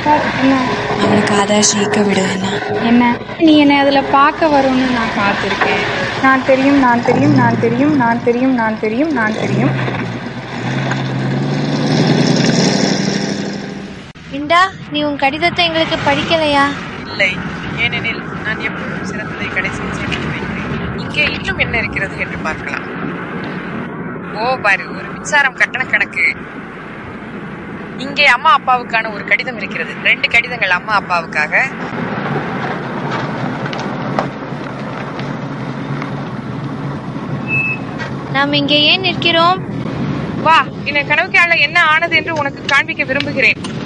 sir என்ன அவனுக்கு ஆதார் ஜெயிக்க விடு என்ன என்ன நீ என்னை அதில் பார்க்க வரும்னு நான் காத்திருக்கேன் நான் தெரியும் நான் தெரியும் நான் தெரியும் நான் தெரியும் நான் தெரியும் நான் தெரியும் இண்டா நீ உன் கடிதத்தை எங்களுக்கு படிக்கலையா இல்லை ஏனெனில் நான் எப்பொழுதும் சிறந்ததை கடைசியில் சேமித்து வைக்கிறேன் இங்கே இன்னும் என்ன இருக்கிறது என்று பார்க்கலாம் ஓ பாரு ஒரு மின்சாரம் கட்டண கணக்கு இங்கே அம்மா அப்பாவுக்கான ஒரு கடிதம் இருக்கிறது ரெண்டு கடிதங்கள் அம்மா அப்பாவுக்காக நாம் இங்கே ஏன் நிற்கிறோம் வா இந்த கனவுக்கு என்ன ஆனது என்று உனக்கு காண்பிக்க விரும்புகிறேன்